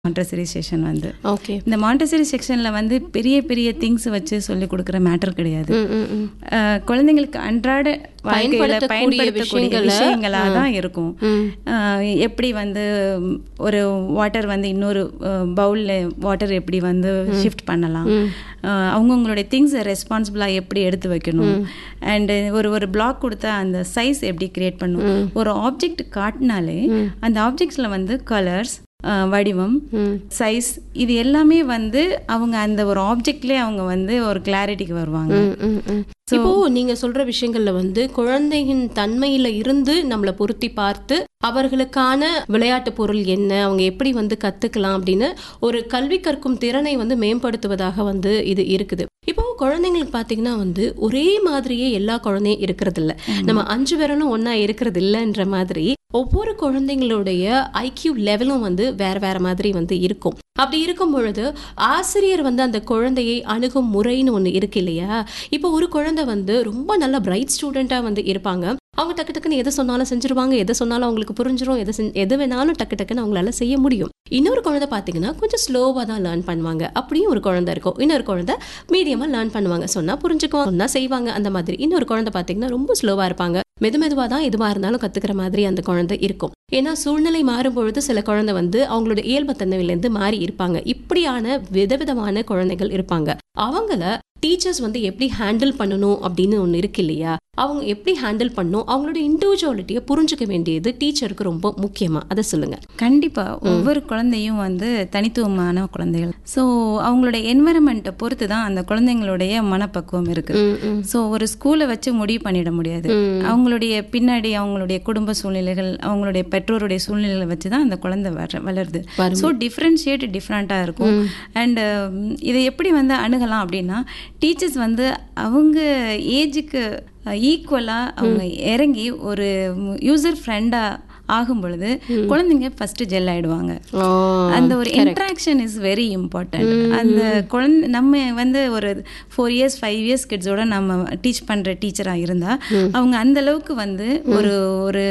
Montessori session வந்து okay இந்த Montessori செக்ஷனில் வந்து பெரிய பெரிய திங்ஸ் வச்சு சொல்லி கொடுக்குற மேட்டர் கிடையாது ம் ம் ம் அஹ், குழந்தைங்களுக்கு அன்றாட வாழ்க்கையில் பயன்படுத்தக்கூடிய பயன்படுத்தக்கூடிய விஷயங்களை, விஷயங்களாக தான் இருக்கும் ம். அஹ், எப்படி வந்து ம், ஒரு வாட்டர் வந்து இன்னொரு பவுலில் வாட்டர் எப்படி வந்து ஷிஃப்ட் பண்ணலாம் அஹ், அவங்கவங்களுடைய திங்ஸை ரெஸ்பான்சிபிளாக எப்படி எடுத்து வைக்கணும் அண்டு ஒரு ஒரு பிளாக் கொடுத்தா அந்த சைஸ் எப்படி கிரியேட் பண்ணும் ஒரு ஆப்ஜெக்ட் காட்டினாலே அந்த ஆப்ஜெக்ட்ஸில் வந்து கலர்ஸ் வடிவம் சைஸ் இது எல்லாமே வந்து அவங்க அந்த ஒரு ஆப்ஜெக்ட்லேயே அவங்க வந்து ஒரு கிளாரிட்டிக்கு வருவாங்க ம், ம், ம். இப்போ நீங்க சொல்ற விஷயங்கள்ல வந்து குழந்தையின் தன்மையில இருந்து நம்மளை பொருத்தி பார்த்து அவர்களுக்கான விளையாட்டு பொருள் என்ன அவங்க எப்படி வந்து கத்துக்கலாம் அப்படின்னு ஒரு கல்வி கற்கும் திறனை வந்து மேம்படுத்துவதாக வந்து இது இருக்குது இப்போ குழந்தைங்களுக்கு பாத்தீங்கன்னா வந்து ஒரே மாதிரியே எல்லா குழந்தையும் இருக்கிறது இல்ல நம்ம அஞ்சு பேரலும் ஒண்ணா இருக்கிறது இல்லைன்ற மாதிரி ஒவ்வொரு குழந்தைங்களுடைய ஐக்யூ லெவலும் வந்து வேற வேற மாதிரி வந்து இருக்கும் அப்படி இருக்கும் பொழுது ஆசிரியர் வந்து அந்த குழந்தையை அணுகும் முறைன்னு ஒண்ணு இருக்கு இல்லையா இப்போ ஒரு குழந்தை வந்து ரொம்ப நல்ல பிரைட் ஸ்டூடெண்டா வந்து இருப்பாங்க அவங்க டக்கு டக்குன்னு எதை சொன்னாலும் செஞ்சிருவாங்க எதை சொன்னாலும் அவங்களுக்கு புரிஞ்சிரும் எதை செஞ்ச- எது வேணாலும் டக்கு டக்குன்னு அவங்களால செய்ய முடியும் இன்னொரு குழந்தை பார்த்தீங்கன்னா கொஞ்சம் ஸ்லோவாக தான் லேர்ன் பண்ணுவாங்க அப்படியும் ஒரு குழந்தை இருக்கும் இன்னொரு குழந்தை மீடியமாக லேர்ன் பண்ணுவாங்க சொன்னா புரிஞ்சுக்குவாங்க சொன்னா செய்வாங்க அந்த மாதிரி இன்னொரு குழந்தை பார்த்தீங்கன்னா ரொம்ப ஸ்லோவாக இருப்பாங்க மெது மெதுவாக தான் எதுவாக இருந்தாலும் கத்துக்கிற மாதிரி அந்த குழந்தை இருக்கும் ஏன்னா சூழ்நிலை மாறும் பொழுது சில குழந்தை வந்து அவங்களோட இயல்புத்தன்மையிலேருந்து மாறி இருப்பாங்க இப்படியான விதவிதமான குழந்தைகள் இருப்பாங்க அவங்கள டீச்சர்ஸ் வந்து எப்படி ஹேண்டில் பண்ணணும் அப்படின்னு ஒன்று இருக்கு இல்லையா அவங்க எப்படி ஹேண்டில் பண்ணணும் அவங்களோட இண்டிவிஜுவாலிட்டியை புரிஞ்சுக்க வேண்டியது டீச்சருக்கு ரொம்ப முக்கியமா அதை சொல்லுங்க கண்டிப்பா ஒவ்வொரு குழந்தையும் வந்து தனித்துவமான குழந்தைகள் ஸோ அவங்களோட என்வரன்மெண்ட்டை பொறுத்து தான் அந்த குழந்தைங்களுடைய மனப்பக்குவம் இருக்கு ஸோ ஒரு ஸ்கூலை வச்சு முடிவு பண்ணிட முடியாது அவங்களுடைய பின்னாடி அவங்களுடைய குடும்ப சூழ்நிலைகள் அவங்களுடைய பெற்றோருடைய சூழ்நிலைகளை வச்சு தான் அந்த குழந்தை வர வளருது ஸோ டிஃப்ரென்ஷியேட் டிஃப்ரெண்ட்டாக இருக்கும் அண்ட் இதை எப்படி வந்து அணுகலாம் அப்படின்னா டீச்சர்ஸ் வந்து அவங்க ஏஜுக்கு ஈக்குவலாக அவங்க இறங்கி ஒரு யூசர் ஃப்ரெண்டாக ஆகும் பொழுது குழந்தைங்க ஃபர்ஸ்ட் ஜெல் ஆயிடுவாங்க அந்த ஒரு இன்ட்ராக்ஷன் இஸ் வெரி இம்பார்ட்டன்ட் அந்த குழந்தை நம்ம வந்து ஒரு ஃபோர் இயர்ஸ் ஃபைவ் இயர்ஸ் கிட்ஸோட நம்ம டீச் பண்ற டீச்சரா இருந்தா அவங்க அந்த அளவுக்கு வந்து ஒரு ஒரு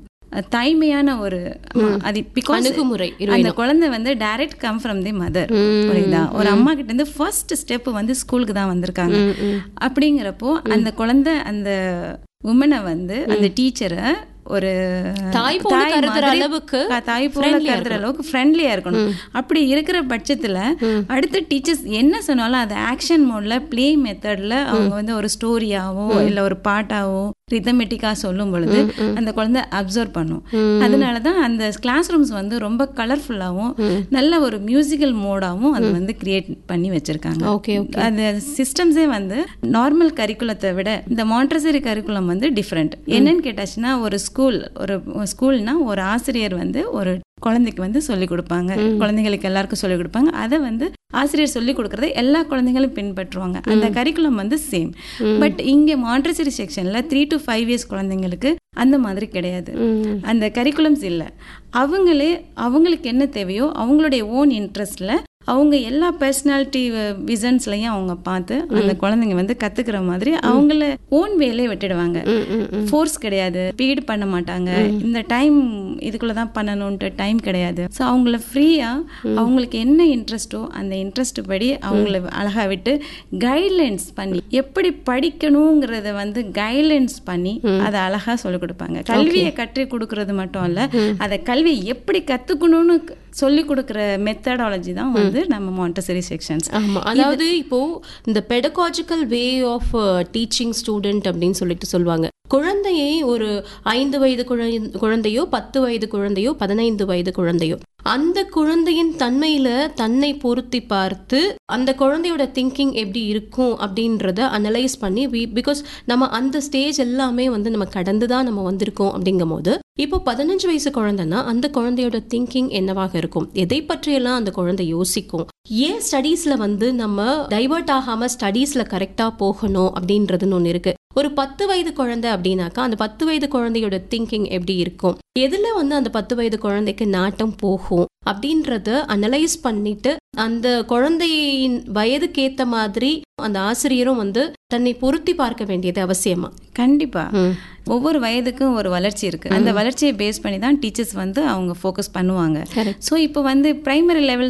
தாய்மையான ஒரு ஆமா, அது பிகாஸ் அணுகுமுறை அந்த குழந்தை வந்து direct come from the mother புரியுதா ஒரு அம்மா கிட்ட இருந்து ஃபர்ஸ்ட் ஸ்டெப் வந்து ஸ்கூலுக்கு தான் வந்திருக்காங்க அப்படிங்கிறப்போ அந்த குழந்தை அந்த உமனை வந்து அந்த டீச்சரை ஒரு தாய் போல தாய் கருதுற மாதிரி, அளவுக்கு அஹ், தாய் போல கருதுற அளவுக்கு ஃப்ரெண்ட்லியா இருக்கணும் அப்படி இருக்கிற பட்சத்துல அடுத்த டீச்சர்ஸ் என்ன சொன்னாலும் அது ஆக்ஷன் மோட்ல ப்ளே மெத்தட்ல அவங்க வந்து ஒரு ஸ்டோரியாவோ இல்ல ஒரு பாட்டாவோ ரிதமெட்டிக்கா சொல்லும் பொழுது அந்த குழந்தை அப்சர்வ் பண்ணும் அதனாலதான் அந்த கிளாஸ் ரூம்ஸ் வந்து ரொம்ப கலர்ஃபுல்லாவும் நல்ல ஒரு மியூசிக்கல் மோடாவும் அது வந்து கிரியேட் பண்ணி வச்சிருக்காங்க ஓகே அந்த சிஸ்டம்ஸே வந்து நார்மல் கரிக்குலத்தை விட இந்த மாண்ட்ரசரி கரிக்குலம் வந்து டிஃப்ரெண்ட் என்னன்னு கேட்டாச்சுன்னா ஒரு ஸ்கூல் ஒரு ஸ்கூல்னா ஒரு ஆசிரியர் வந்து ஒரு குழந்தைக்கு வந்து சொல்லிக் கொடுப்பாங்க குழந்தைங்களுக்கு எல்லாருக்கும் சொல்லிக் கொடுப்பாங்க அதை வந்து ஆசிரியர் சொல்லிக் கொடுக்கறத எல்லா குழந்தைகளும் பின்பற்றுவாங்க அந்த கரிக்குலம் வந்து சேம் பட் இங்க மாண்ட்ரசரி செக்ஷன்ல த்ரீ டு ஃபைவ் இயர்ஸ் குழந்தைங்களுக்கு அந்த மாதிரி கிடையாது அந்த கரிக்குலம்ஸ் இல்லை அவங்களே அவங்களுக்கு என்ன தேவையோ அவங்களுடைய ஓன் இன்ட்ரெஸ்ட்ல அவங்க எல்லா பர்சனாலிட்டி விசன்ஸ்லையும் அவங்க பார்த்து அந்த குழந்தைங்க வந்து கத்துக்கிற மாதிரி அவங்கள ஓன் வேலையை விட்டுடுவாங்க ஃபோர்ஸ் கிடையாது பீட் பண்ண மாட்டாங்க இந்த டைம் இதுக்குள்ள தான் பண்ணணும்ட்டு டைம் கிடையாது ஸோ அவங்கள ஃப்ரீயா அவங்களுக்கு என்ன இன்ட்ரெஸ்ட்டோ அந்த இன்ட்ரெஸ்ட் படி அவங்கள அழகா விட்டு கைட்லைன்ஸ் பண்ணி எப்படி படிக்கணுங்கிறத வந்து கைட்லைன்ஸ் பண்ணி அதை அழகா சொல்லிக் கொடுப்பாங்க கல்வியை கற்றுக் கொடுக்கறது மட்டும் இல்ல அதை கல்வி எப்படி கத்துக்கணும்னு சொல்லி கொடுக்குற மெத்தடாலஜி தான் வந்து நம்ம மாண்டசரி செக்ஷன்ஸ் ஆமா அதாவது இப்போ இந்த pedagogical way of teaching student அப்படின்னு சொல்லிட்டு சொல்லுவாங்க குழந்தையை ஒரு ஐந்து வயது குழந்தை- குழந்தையோ பத்து வயது குழந்தையோ பதினைந்து வயது குழந்தையோ அந்த குழந்தையின் தன்மையில தன்னை பொருத்தி பார்த்து அந்த குழந்தையோட திங்கிங் எப்படி இருக்கும் அப்படின்றத அனலைஸ் பண்ணி பிகாஸ் நம்ம அந்த ஸ்டேஜ் எல்லாமே வந்து நம்ம கடந்து தான் நம்ம வந்திருக்கோம் அப்படிங்கும் போது இப்போ பதினஞ்சு வயசு குழந்தைன்னா அந்த குழந்தையோட திங்கிங் என்னவாக இருக்கும் எதை பற்றியெல்லாம் அந்த குழந்தை யோசிக்கும் ஏன் ஸ்டடீஸ்ல வந்து நம்ம டைவர்ட் ஆகாம ஸ்டடீஸ்ல கரெக்டா போகணும் அப்படின்றதுன்னு ஒன்று இருக்கு ஒரு பத்து வயது குழந்தை அப்படின்னாக்கா அந்த பத்து வயது குழந்தையோட திங்கிங் எப்படி இருக்கும் எதுல வந்து அந்த பத்து வயது குழந்தைக்கு நாட்டம் போகும் அப்படின்றத அனலைஸ் பண்ணிட்டு அந்த குழந்தையின் வயதுக்கேத்த மாதிரி அந்த ஆசிரியரும் வந்து தன்னை பொருத்தி பார்க்க வேண்டியது அவசியமா கண்டிப்பா ம். ஒவ்வொரு வயதுக்கும் ஒரு வளர்ச்சி இருக்கு அந்த வளர்ச்சியை பேஸ் பண்ணி தான் டீச்சர்ஸ் வந்து அவங்க ஃபோக்கஸ் பண்ணுவாங்க Correct. ஸோ இப்போ வந்து பிரைமரி லெவல்